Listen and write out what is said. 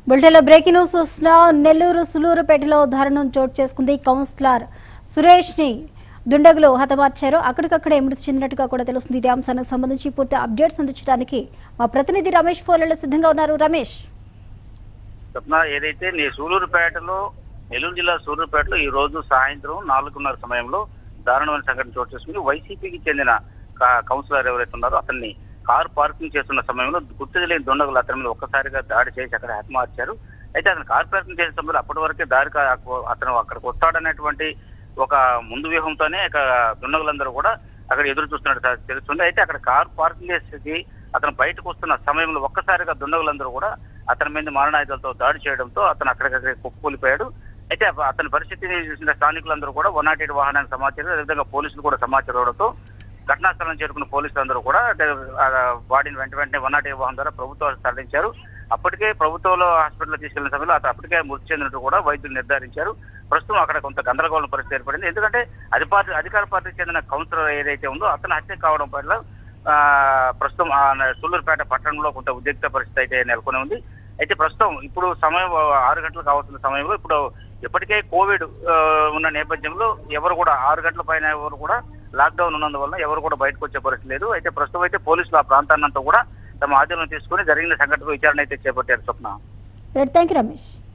బులెటిన్లో breaking news చూస్తున్నాం నెల్లూరు సులూరుపేటలో దారుణం చోటు చేసుకుంది కౌన్సిలర్ సురేష్ ని దుండగులు హతమార్చారు అక్కడికక్కడే మృతి చెందినట్టుగా కూడా తెలుస్తుంది ఇదే అంశానికి సంబంధించి పూర్తి అప్డేట్స్ అందించడానికి మా ప్రతినిధి రమేష్ ఫోన్లలో సిద్ధంగా ఉన్నారు రమేష్ స్వప్న ఏదైతే నీ సూలూరుపేటలో నెల్లూరు జిల్లా సూలూరుపేటలో ఈ రోజు సాయంత్రం నాలుగున్నర సమయంలో దారుణమైన సంఘటన చోటు చేసుకుంది వైసీపీకి చెందిన కా- కౌన్సిలర్ ఎవరైతే ఉన్నారో అతన్ని కారు పార్కింగ్ చేస్తున్న సమయంలో గుర్తు తెలియని దుండగులు అతని మీద ఒక్కసారిగా దాడి చేసి అక్కడ హతమార్చారు అయితే అతను కారు పార్కింగ్ చేసే సమయంలో అప్పటి వరకే దారి కా- అతను అక్కడికి వస్తాడనేటువంటి ఒక ముందు వ్యూహంతోనే ఇక దుండగులందరూ కూడా అక్కడ ఎదురు చూస్తున్నట్టు తె- తెలుస్తుంది అయితే అక్కడ కారు పార్కింగ్ చేసేసి అతను బయటకు వస్తున్న సమయంలో ఒక్కసారిగా దుండగులందరూ కూడా అతని మీద మారణాయుధాలతో దాడి చేయడంతో అతను అక్కడికక్కడే కుప్పకూలిపోయాడు అయితే అప్ప- అతని పరిస్థితిని చూసిన స్థానికులందరూ కూడా వన్ నాట్ ఎయిట్ వాహనానికి సమాచారం అదేవిధంగా పోలీసులు కూడా సమాచారం ఇవ్వడంతో ఘటనా స్థలం చేరుకున్న పోలీసులందరూ కూడా అంటే, ఆ, బాడీని వెంట వెంటనే వన్ నాట్ ఎయిట్ వాహనం ద్వారా ప్రభుత్వం తరలించారు అప్పటికే ప్రభుత్వంలో హాస్పిటల్ తీసుకెళ్లిన సమయంలో అతను అప్పటికే మృతి చెందినట్టు కూడా వైద్యులు నిర్ధారించారు ప్రస్తుతం అక్కడ కొంత గందరగోళం పరిస్థితి ఏర్పడింది ఎందుకంటే అధిపార్టీ అధికార పార్టీకి చెందిన కౌన్సిలర్ ఏదైతే ఉందో అతను హత్య కావడం పట్ల ఆ, ప్రస్తుతం ఆ సూళ్ళూరుపేట పట్టణంలో కొంత ఉద్రిక్త పరిస్థితి అయితే నెలకొని ఉంది అయితే ప్రస్తుతం ఇప్పుడు సమయం ఆరు గంటలకు కావాల్సిన సమయంలో ఇప్పుడు ఇప్పటికే కోవిడ్ ఆ, ఉన్న నేపథ్యంలో ఎవరు కూడా ఆరు గంటల పైన ఎవరు కూడా లాక్డౌన్ ఉన్నందువల్ల ఎవరు కూడా బయటకు వచ్చే పరిస్థితి లేదు అయితే ప్రస్తుతం అయితే పోలీసులు ఆ ప్రాంతాన్నంతా కూడా తమ ఆధీనంలో తీసుకుని జరిగిన సంఘటనకు విచారణ అయితే చేపట్టారు స్వప్న థ్యాంక్ యూ రమేష్